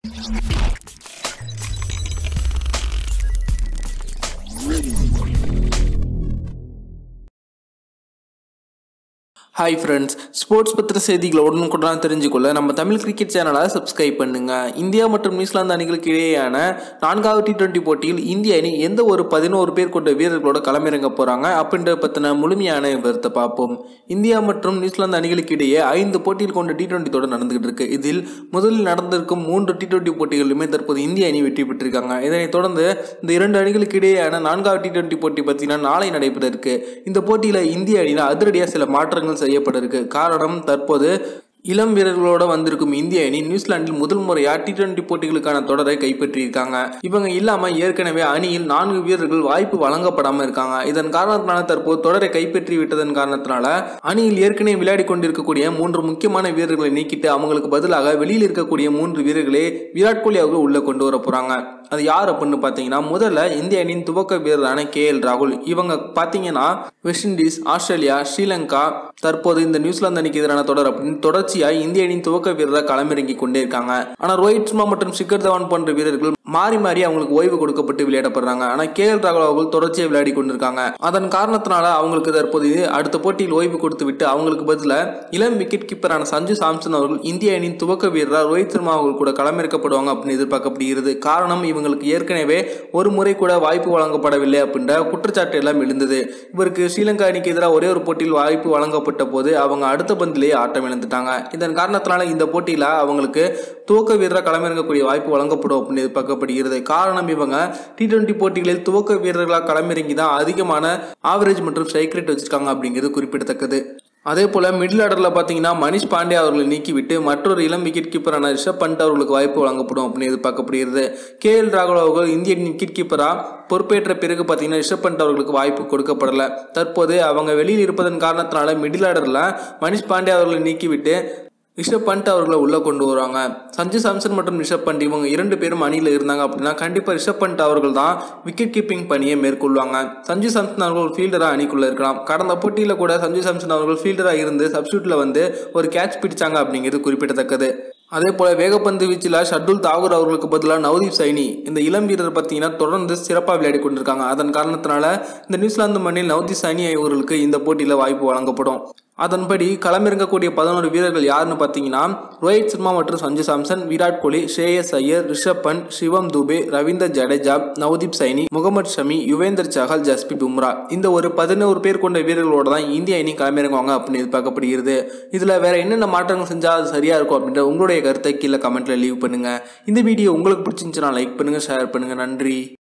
hi friends sports பத்திர செய்திகளை உடனுக்குடன் தெரிஞ்சுக்கொள்ள நம்ம தமிழ் கிரிக்கெட் சேனலை சப்ஸ்கிரைப் பண்ணுங்க இந்தியா மற்றும் நியூசிலாந்து அணிகளுக்கு இடையேயான நான்காவது டி டுவெண்ட்டி போட்டியில் இந்திய அணி எந்த ஒரு பதினோரு பேர் கொண்ட வீரர்களோட களமிறங்க போறாங்க அப்படின்ற பத்தின முழுமையான விவரத்தை பார்ப்போம் இந்தியா மற்றும் நியூசிலாந்து அணிகளுக்கு இடையே ஐந்து போட்டியில் கொண்ட டி டுவெண்ட்டி தொடர் நடந்துகிட்டு இருக்கு இதில் முதலில் நடந்திருக்கும் மூன்று டி டுவெண்ட்டி போட்டிகளிலுமே தற்போது இந்திய அணி வெற்றி பெற்றிருக்காங்க இதனைத் தொடர்ந்து இந்த இரண்டு அணிகளுக்கு இடையேயான நான்காவது டி டுவெண்ட்டி போட்டி பார்த்தீங்கன்னா நாளை நடைபெற இருக்கு இந்த போட்டியில் இந்திய அணியில் அதிரடியாக சில மாற்றங்கள் செய்யப்பட இருக்கு காரணம் தற்போது இளம் வீரர்களோட வந்திருக்கும் இந்திய அணி நியூசிலாந்தில் முதல் முறையா டி டுவெண்டி போட்டிகளுக்கான தொடரை கைப்பற்றியிருக்காங்க இவங்க இல்லாம ஏற்கனவே அணியில் நான்கு வீரர்கள் வாய்ப்பு வழங்கப்படாம இருக்காங்க இதன் காரணத்தினால தற்போது தொடரை கைப்பற்றி விட்டதன் காரணத்தினால அணியில் ஏற்கனவே விளையாடி கொண்டிருக்கக்கூடிய மூன்று முக்கியமான வீரர்களை நீக்கிட்டு அவங்களுக்கு பதிலாக வெளியில் இருக்கக்கூடிய மூன்று வீரர்களே விராட் கோலி அவர்கள் உள்ள கொண்டு வர போறாங்க அது யார் அப்படின்னு பார்த்தீங்கன்னா முதல்ல இந்திய அணியின் துவக்க வீரரான கே எல் ராகுல் இவங்க பார்த்தீங்கன்னா வெஸ்ட் இண்டீஸ் ஆஸ்திரேலியா ஸ்ரீலங்கா தற்போது இந்த நியூசிலாந்து அணிக்கு எதிரான தொடர் அப்படின்னு தொடர்ச்சியாக இந்திய அணியின் துவக்க வீரராக களமிறங்கி கொண்டே இருக்காங்க ஆனால் ரோஹித் சர்மா மற்றும் சிக்கர் தவான் போன்ற வீரர்கள் மாறி மாறி அவங்களுக்கு ஓய்வு கொடுக்கப்பட்டு விளையாடப்படுறாங்க ஆனால் கே எல் ராகுல் அவர்கள் தொடர்ச்சியாக விளையாடி கொண்டிருக்காங்க அதன் காரணத்தினால அவங்களுக்கு தற்போது அடுத்த போட்டியில் ஓய்வு கொடுத்து விட்டு அவங்களுக்கு பதிலாக இளம் விக்கெட் கீப்பரான சஞ்சு சாம்சன் அவர்கள் இந்திய அணியின் துவக்க வீரராக ரோஹித் சர்மா அவர்கள் கூட களமிறக்கப்படுவாங்க அப்படின்னு எதிர்பார்க்கப்படுகிறது காரணம் இவங்களுக்கு ஏற்கனவே ஒரு முறை கூட வாய்ப்பு வழங்கப்படவில்லை அப்படின்ற குற்றச்சாட்டு எல்லாம் எழுந்தது இவருக்கு ஸ்ரீலங்கா அணிக்கு எதிராக ஒரே ஒரு போட்டியில் வாய்ப்பு வழங்கப்பட்ட போது அவங்க அடுத்த பந்திலேயே ஆட்டம் இழந்துட்டாங்க இதன் காரணத்தினால இந்த போட்டியில் அவங்களுக்கு துவக்க வீரராக களமிறங்கக்கூடிய வாய்ப்பு வழங்கப்படும் அப்படின்னு எதிர்பார்க்கப்படுகிறது காரணம் இவங்க டி டுவெண்ட்டி போட்டிகளில் துவக்க வீரர்களாக களமிறங்கி தான் அதிகமான ஆவரேஜ் மற்றும் ஸ்ட்ரைக் ரேட் வச்சிருக்காங்க அப்படிங்கிறது குறிப்பிடத்தக்கது அதே போல் மிடில் ஆர்டரில் பார்த்தீங்கன்னா மணிஷ் பாண்டே அவர்களை நீக்கிவிட்டு மற்றொரு இளம் விக்கெட் கீப்பரான ரிஷப் பண்ட் அவர்களுக்கு வாய்ப்பு வழங்கப்படும் அப்படின்னு எதிர்பார்க்கப்படுகிறது கே எல் ராகுல் அவர்கள் இந்திய விக்கெட் கீப்பராக பொறுப்பேற்ற பிறகு பார்த்தீங்கன்னா ரிஷப் பண்ட் அவர்களுக்கு வாய்ப்பு கொடுக்கப்படலை தற்போது அவங்க வெளியில் இருப்பதன் காரணத்தினால மிடில் ஆர்டரில் மணிஷ் பாண்டே அவர்களை நீக்கிவிட்டு ரிஷப் பண்ட் அவர்களை உள்ளே கொண்டு வருவாங்க சஞ்சு சாம்சன் மற்றும் ரிஷப் பண்ட் இவங்க இரண்டு பேரும் அணியில் இருந்தாங்க அப்படின்னா கண்டிப்பாக ரிஷப் பண்ட் அவர்கள் தான் விக்கெட் கீப்பிங் பணியை மேற்கொள்வாங்க சஞ்சு சாம்சன் அவர்கள் ஒரு ஃபீல்டராக அணிக்குள்ளே இருக்கலாம் கடந்த போட்டியில் கூட சஞ்சு சாம்சன் அவர்கள் ஃபீல்டராக இருந்து சப்ஸ்டியூட்டில் வந்து ஒரு கேட்ச் பிடிச்சாங்க அப்படிங்கிறது குறிப்பிடத்தக்கது அதே போல வேகப்பந்து வீச்சில் ஷர்துல் தாகூர் அவர்களுக்கு பதிலாக நவதீப் சைனி இந்த இளம் வீரர் பார்த்தீங்கன்னா தொடர்ந்து சிறப்பாக விளையாடி கொண்டிருக்காங்க அதன் காரணத்தினால இந்த நியூசிலாந்து மண்ணில் நவதீப் சைனி அவர்களுக்கு இந்த போட்டியில் வாய்ப்பு வழங்கப்படும் அதன்படி களமிறங்கக்கூடிய பதினோரு வீரர்கள் யாருன்னு பார்த்தீங்கன்னா ரோஹித் சர்மா மற்றும் சஞ்சு சாம்சன் விராட் கோலி ஷேயஸ் ஐயர் ரிஷப் பண்ட் சிவம் துபே ரவீந்தர் ஜடேஜா நவதீப் சைனி முகமது ஷமி யுவேந்தர் சஹல் ஜஸ்பித் பும்ரா இந்த ஒரு பதினோரு பேர் கொண்ட வீரர்களோட தான் இந்திய அணி களமிறங்குவாங்க அப்படின்னு எதிர்பார்க்கப்படுகிறது இதில் வேற என்னென்ன மாற்றங்கள் செஞ்சால் அது சரியா இருக்கும் அப்படின்ற உங்களுடைய கருத்தை கீழே கமெண்ட்ல லீவ் பண்ணுங்க இந்த வீடியோ உங்களுக்கு பிடிச்சிருந்துச்சுன்னா லைக் பண்ணுங்க ஷேர் பண்ணுங்க நன்றி